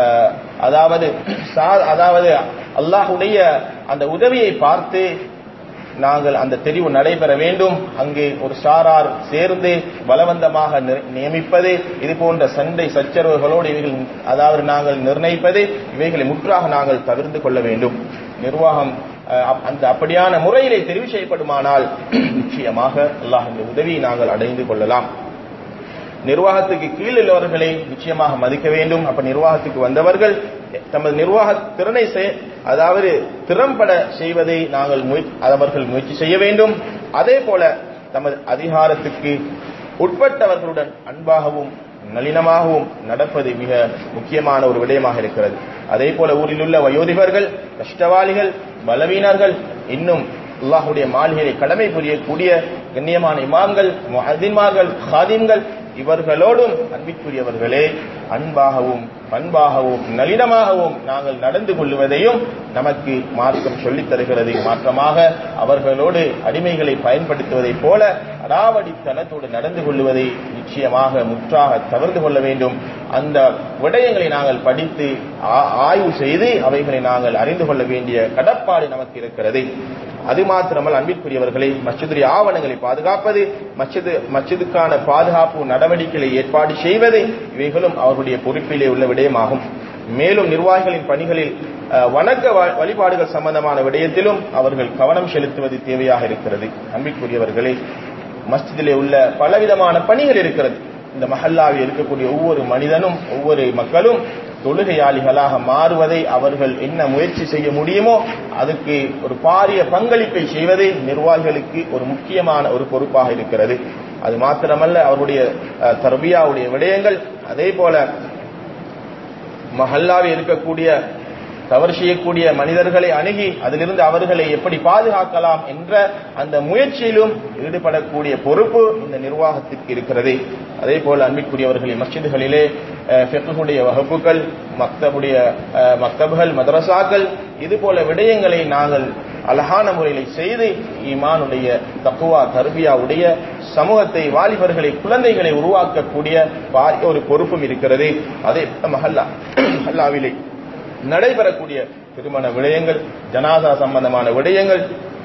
அதாவது அதாவது அல்லாஹுடைய அந்த உதவியை பார்த்து நாங்கள் அந்த தெரிவு நடைபெற வேண்டும் அங்கே ஒரு சாரார் சேர்ந்து பலவந்தமாக நியமிப்பது இது போன்ற சண்டை சச்சரவுகளோடு இவைகள் அதாவது நாங்கள் நிர்ணயிப்பது இவைகளை முற்றாக நாங்கள் தவிர்த்து கொள்ள வேண்டும் நிர்வாகம் அந்த அப்படியான முறையிலே தெரிவு செய்யப்படுமானால் நிச்சயமாக அல்லாஹ் இந்த உதவியை நாங்கள் அடைந்து கொள்ளலாம் நிர்வாகத்துக்கு கீழ் உள்ளவர்களை நிச்சயமாக மதிக்க வேண்டும் அப்ப நிர்வாகத்துக்கு வந்தவர்கள் தமது நிர்வாக திறனை அதாவது திறம்பட செய்வதை நாங்கள் அவர்கள் முயற்சி செய்ய வேண்டும் அதே போல தமது அதிகாரத்துக்கு உட்பட்டவர்களுடன் அன்பாகவும் நளினமாகவும் நடப்பது மிக முக்கியமான ஒரு விடயமாக இருக்கிறது அதே போல ஊரில் உள்ள வயோதிபர்கள் கஷ்டவாளிகள் பலவீனர்கள் இன்னும் அல்லாஹுடைய மாளிகையை கடமை புரியக்கூடிய கண்ணியமான இமாம்கள் அதின்மார்கள் ஹாதிம்கள் இவர்களோடும் அன்பிற்குரியவர்களே அன்பாகவும் பண்பாகவும் நளினமாகவும் நாங்கள் நடந்து கொள்வதையும் நமக்கு மார்க்கம் சொல்லித் தருகிறது மாற்றமாக அவர்களோடு அடிமைகளை பயன்படுத்துவதைப் போல அடாவடித்தனத்தோடு நடந்து கொள்வதை நிச்சயமாக முற்றாக தவிர்த்து கொள்ள வேண்டும் அந்த விடயங்களை நாங்கள் படித்து ஆய்வு செய்து அவைகளை நாங்கள் அறிந்து கொள்ள வேண்டிய கடப்பாடு நமக்கு இருக்கிறது அது மாத்திரமல் அன்பிற்குரியவர்களை மஸ்ஜிதுடைய ஆவணங்களை பாதுகாப்பது மஸ்ஜிது மஸ்ஜிதுக்கான பாதுகாப்பு நடவடிக்கைகளை ஏற்பாடு செய்வது இவைகளும் அவர்களுடைய பொறுப்பிலே உள்ள விடயமாகும் மேலும் நிர்வாகிகளின் பணிகளில் வணக்க வழிபாடுகள் சம்பந்தமான விடயத்திலும் அவர்கள் கவனம் செலுத்துவது தேவையாக இருக்கிறது அன்பிற்குரியவர்களே மஸ்ஜிதிலே உள்ள பலவிதமான பணிகள் இருக்கிறது இந்த மஹல்லாவில் இருக்கக்கூடிய ஒவ்வொரு மனிதனும் ஒவ்வொரு மக்களும் தொழுகையாளிகளாக மாறுவதை அவர்கள் என்ன முயற்சி செய்ய முடியுமோ அதுக்கு ஒரு பாரிய பங்களிப்பை செய்வதே நிர்வாகிகளுக்கு ஒரு முக்கியமான ஒரு பொறுப்பாக இருக்கிறது அது மாத்திரமல்ல அவருடைய தர்பியாவுடைய விடயங்கள் அதே போல மஹல்லாவில் இருக்கக்கூடிய தவறு செய்யக்கூடிய மனிதர்களை அணுகி அதிலிருந்து அவர்களை எப்படி பாதுகாக்கலாம் என்ற அந்த முயற்சியிலும் ஈடுபடக்கூடிய பொறுப்பு இந்த நிர்வாகத்திற்கு இருக்கிறது அதே போல அன்பிற்குரியவர்களின் மஸ்ஜிதுகளிலே ஃபெக்குடைய வகுப்புகள் மக்தபுடைய மக்தபுகள் மதரசாக்கள் இது போல விடயங்களை நாங்கள் அழகான முறையில் செய்து ஈமானுடைய தக்குவா தர்பியாவுடைய சமூகத்தை வாலிபர்களை குழந்தைகளை உருவாக்கக்கூடிய ஒரு பொறுப்பும் இருக்கிறது அதே மஹல்லா மஹல்லாவிலே நடைபெறக்கூடிய திருமண விடயங்கள் ஜனாதா சம்பந்தமான விடயங்கள்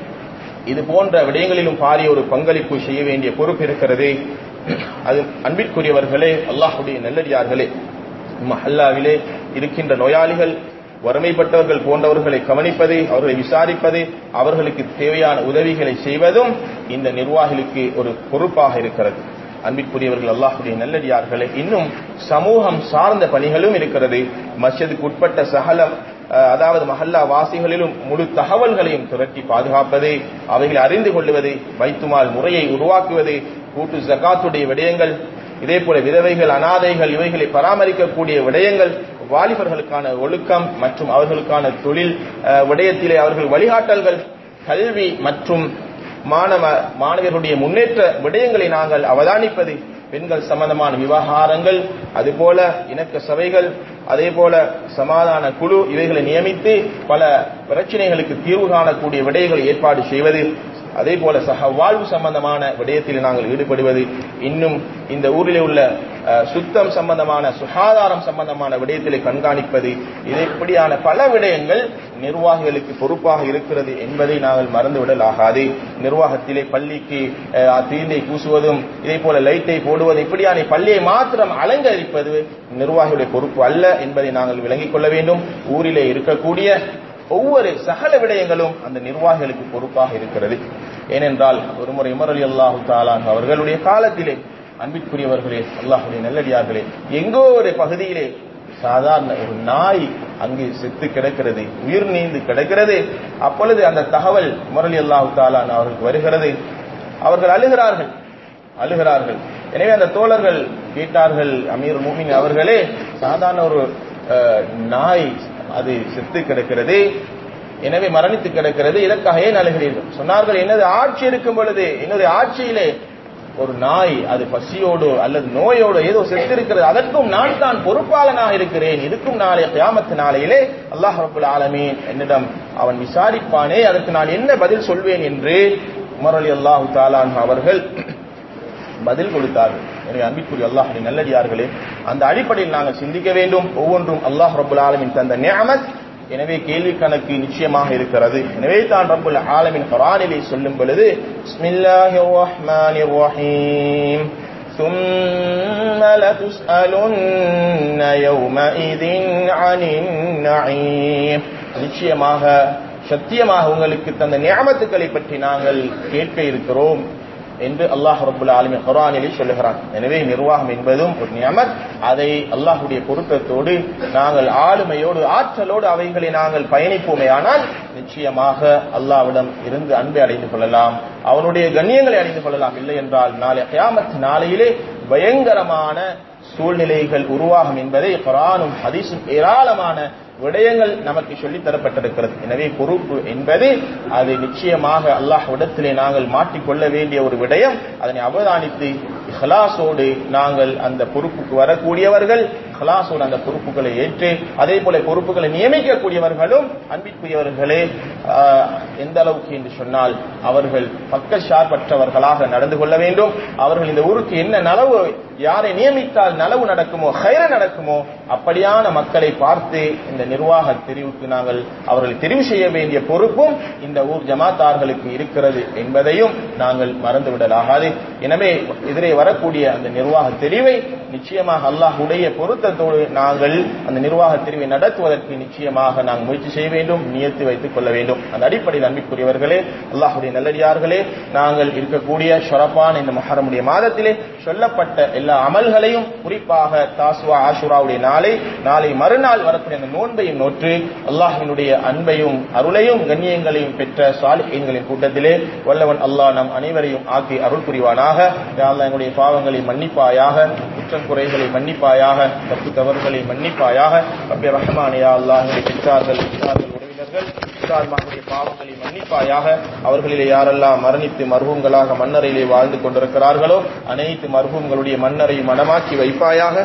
இது போன்ற விடயங்களிலும் பாரிய ஒரு பங்களிப்பு செய்ய வேண்டிய பொறுப்பு இருக்கிறது அது அன்பிற்குரியவர்களே அல்லாஹுடைய நல்லடியார்களே மஹல்லாவிலே இருக்கின்ற நோயாளிகள் வறுமைப்பட்டவர்கள் போன்றவர்களை கவனிப்பது அவர்களை விசாரிப்பது அவர்களுக்கு தேவையான உதவிகளை செய்வதும் இந்த நிர்வாகிகளுக்கு ஒரு பொறுப்பாக இருக்கிறது அன்பிற்குரியவர்கள் அல்லாஹுடைய நல்லடியார்களே இன்னும் சமூகம் சார்ந்த பணிகளும் இருக்கிறது மஸ்ஜிதுக்கு உட்பட்ட சகலம் அதாவது மஹல்லா வாசிகளிலும் முழு தகவல்களையும் திரட்டி பாதுகாப்பது அவைகளை அறிந்து கொள்வது வைத்துமால் முறையை உருவாக்குவது கூட்டு ஜகாத்துடைய விடயங்கள் இதே போல விதவைகள் அனாதைகள் இவைகளை பராமரிக்கக்கூடிய விடயங்கள் வாலிபர்களுக்கான ஒழுக்கம் மற்றும் அவர்களுக்கான தொழில் விடயத்திலே அவர்கள் வழிகாட்டல்கள் கல்வி மற்றும் மாணவ மாணவர்களுடைய முன்னேற்ற விடயங்களை நாங்கள் அவதானிப்பது பெண்கள் சம்பந்தமான விவகாரங்கள் அதுபோல இணக்க சபைகள் அதே போல சமாதான குழு இவைகளை நியமித்து பல பிரச்சனைகளுக்கு தீர்வு காணக்கூடிய விடயங்களை ஏற்பாடு செய்வது அதே போல சக வாழ்வு சம்பந்தமான விடயத்தில் நாங்கள் ஈடுபடுவது இன்னும் இந்த ஊரிலே உள்ள சுத்தம் சம்பந்தமான சுகாதாரம் சம்பந்தமான விடயத்திலே கண்காணிப்பது இது இப்படியான பல விடயங்கள் நிர்வாகிகளுக்கு பொறுப்பாக இருக்கிறது என்பதை நாங்கள் மறந்துவிடல் ஆகாது நிர்வாகத்திலே பள்ளிக்கு தீந்தை பூசுவதும் இதே போல லைட்டை போடுவது இப்படியான பள்ளியை மாத்திரம் அலங்கரிப்பது நிர்வாகிகளுடைய பொறுப்பு அல்ல என்பதை நாங்கள் விளங்கிக் கொள்ள வேண்டும் ஊரிலே இருக்கக்கூடிய ஒவ்வொரு சகல விடயங்களும் அந்த நிர்வாகிகளுக்கு பொறுப்பாக இருக்கிறது ஏனென்றால் ஒருமுறை உமர் அலி அல்லாஹு தாலான் அவர்களுடைய காலத்திலே அன்பிற்குரியவர்களே அல்லாஹுடைய நல்லடியார்களே எங்கோ ஒரு பகுதியிலே சாதாரண ஒரு நாய் அங்கு செத்து கிடக்கிறது உயிர் நீந்து கிடக்கிறது அப்பொழுது அந்த தகவல் முரளி அல்லாஹு தாலான் அவர்களுக்கு வருகிறது அவர்கள் அழுகிறார்கள் அழுகிறார்கள் எனவே அந்த தோழர்கள் கேட்டார்கள் அமீர் மூமின் அவர்களே சாதாரண ஒரு நாய் அது செத்து கிடக்கிறது எனவே மரணித்து கிடக்கிறது இதற்காக ஏன் அழுகிறீர்கள் சொன்னார்கள் எனது ஆட்சி இருக்கும் பொழுது என்னுடைய ஆட்சியிலே ஒரு நாய் அது பசியோடு அல்லது நோயோடு ஏதோ செத்திருக்கிறது அதற்கும் நான் தான் பொறுப்பாளனாக இருக்கிறேன் இதுக்கும் நாளை கியாமத்து நாளையிலே அல்லாஹ் ரபுல் ஆலமீன் என்னிடம் அவன் விசாரிப்பானே அதற்கு நான் என்ன பதில் சொல்வேன் என்று உமர் அலி அல்லாஹு தாலான் அவர்கள் பதில் கொடுத்தார்கள் எனவே அன்பிற்குரிய அல்லாஹுடைய நல்லடியார்களே அந்த அடிப்படையில் நாங்கள் சிந்திக்க வேண்டும் ஒவ்வொன்றும் அல்லாஹ் ரபுல் ஆலமின் தந்த நியமத் எனவே கேள்வி கணக்கு நிச்சயமாக இருக்கிறது எனவே தான் ரப்புல் ஆலமின் குரானிலே சொல்லும் பொழுது பிஸ்மில்லாஹிர் ரஹ்மானிர் ரஹீம் ثم لتسألن يومئذ عن النعيم நிச்சயமாக சத்தியமாக உங்களுக்கு தந்த நியமத்துக்களை பற்றி நாங்கள் கேட்க இருக்கிறோம் என்று அல்லாஹ் ரபுல் ஆலமி குரானிலே சொல்லுகிறான் எனவே நிர்வாகம் என்பதும் ஒரு நியமத் அதை அல்லாஹுடைய பொருத்தத்தோடு நாங்கள் ஆளுமையோடு ஆற்றலோடு அவைகளை நாங்கள் பயணிப்போமே ஆனால் நிச்சயமாக அல்லாவிடம் இருந்து அன்பை அடைந்து கொள்ளலாம் அவனுடைய கண்ணியங்களை அடைந்து கொள்ளலாம் இல்லை என்றால் நாளை கியாமத் நாளையிலே பயங்கரமான சூழ்நிலைகள் உருவாகும் என்பதை குரானும் ஹதீஸும் ஏராளமான விடயங்கள் நமக்கு சொல்லித் தரப்பட்டிருக்கிறது எனவே பொறுப்பு என்பது அது நிச்சயமாக அல்லாஹ்விடத்திலே நாங்கள் மாட்டிக்கொள்ள வேண்டிய ஒரு விடயம் அதனை அவதானித்து இஹ்லாசோடு நாங்கள் அந்த பொறுப்புக்கு வரக்கூடியவர்கள் இஹ்லாசோடு அந்த பொறுப்புகளை ஏற்று அதே போல பொறுப்புகளை நியமிக்கக்கூடியவர்களும் அன்பிற்குரியவர்களே எந்த அளவுக்கு என்று சொன்னால் அவர்கள் பக்கஷார்பற்றவர்களாக நடந்து கொள்ள வேண்டும் அவர்கள் இந்த ஊருக்கு என்ன நலவு யாரை நியமித்தால் நலவு நடக்குமோ ஹைர நடக்குமோ அப்படியான மக்களை பார்த்து இந்த நிர்வாக தெரிவுக்கு நாங்கள் அவர்களை தெரிவு செய்ய வேண்டிய பொறுப்பும் இந்த ஊர் ஜமாத்தார்களுக்கு இருக்கிறது என்பதையும் நாங்கள் மறந்துவிடலாகாது எனவே எதிரே வரக்கூடிய அந்த நிர்வாக தெரிவை நிச்சயமாக அல்லாஹுடைய பொருத்தத்தோடு நாங்கள் அந்த நிர்வாக தெரிவை நடத்துவதற்கு நிச்சயமாக நாங்கள் முயற்சி செய்ய வேண்டும் நியத்து வைத்துக் கொள்ள வேண்டும் அந்த அடிப்படையில் அன்பிற்குரியவர்களே அல்லாஹுடைய நல்லடியார்களே நாங்கள் இருக்கக்கூடிய ஷரப்பான இந்த மஹரமுடைய மாதத்திலே சொல்லப்பட்ட எல்லா அமல்களையும் குறிப்பாக தாசுவா ஆஷுராவுடைய நாளை நாளை மறுநாள் வரக்கூடிய அந்த நோன்பையும் நோற்று அல்லாஹினுடைய அன்பையும் அருளையும் கண்ணியங்களையும் பெற்ற சாலிஹீன்களின் கூட்டத்திலே வல்லவன் அல்லாஹ் நம் அனைவரையும் ஆக்கி அருள் புரிவானாக எங்களுடைய பாவங்களை மன்னிப்பாயாக குற்றம் குறைகளை மன்னிப்பாயாக தப்பு தவறுகளை மன்னிப்பாயாக ரப்பி ரஹ்மானியா அல்லாஹுடைய பெற்றார்கள் பெற்றார்கள் உறவினர்கள் பெற்றார்களுடைய பாவங்களை மன்னிப்பாயாக அவர்களிலே யாரெல்லாம் மரணித்து மர்ஹூம்களாக மன்னரையிலே வாழ்ந்து கொண்டிருக்கிறார்களோ அனைத்து மர்ஹூம்களுடைய மன்னரை மனமாக்கி வைப்பாயாக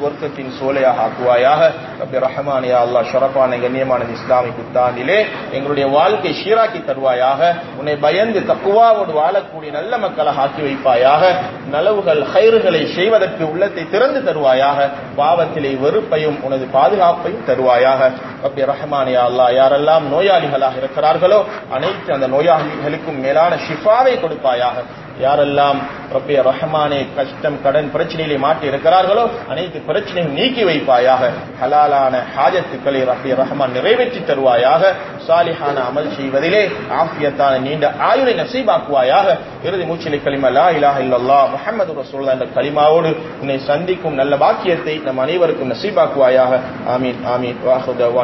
சுவர்க்கத்தின் சோலையாக ஆக்குவாயாக ரப்பி ரஹ்மான் யா அல்லாஹ் ஷரஃபான கண்ணியமான இந்த இஸ்லாமிய புத்தாண்டிலே எங்களுடைய வாழ்க்கை சீராக்கி தருவாயாக உன்னை பயந்து தக்குவாவோடு வாழக்கூடிய நல்ல மக்களாக ஆக்கி வைப்பாயாக நலவுகள் ஹைறுகளை செய்வதற்கு உள்ளத்தை திறந்து தருவாயாக பாவத்திலே வெறுப்பையும் உனது பாதுகாப்பையும் தருவாயாக ரப்பி ரஹ்மான் யா அல்லாஹ் யாரெல்லாம் நோயாளிகளாக இருக்கிறார்களோ அனைத்து அந்த நோயாளிகளுக்கும் மேலான ஷிஃபாவை கொடுப்பாயாக யாரெல்லாம் ரப்பிய ரஹ்மானே கஷ்டம் கடன் பிரச்சனையிலே மாட்டி இருக்கிறார்களோ அனைத்து பிரச்சனையும் நீக்கி வைப்பாயாக ஹலாலான ஹாஜத்துக்களை ரப்பிய ரஹ்மான் நிறைவேற்றி தருவாயாக சாலிஹான அமல் செய்வதிலே ஆஃபியத்தான நீண்ட ஆயுளை நசீபாக்குவாயாக இறுதி மூச்சிலை கலிமா லா இலாஹ இல்லல்லாஹ் முஹம்மது ரசூலுல்லாஹ் என்ற கலிமாவோடு உன்னை சந்திக்கும் நல்ல பாக்கியத்தை நம் அனைவருக்கும் நசீபாக்குவாயாக ஆமீன் ஆமீன் வாஹுதவான்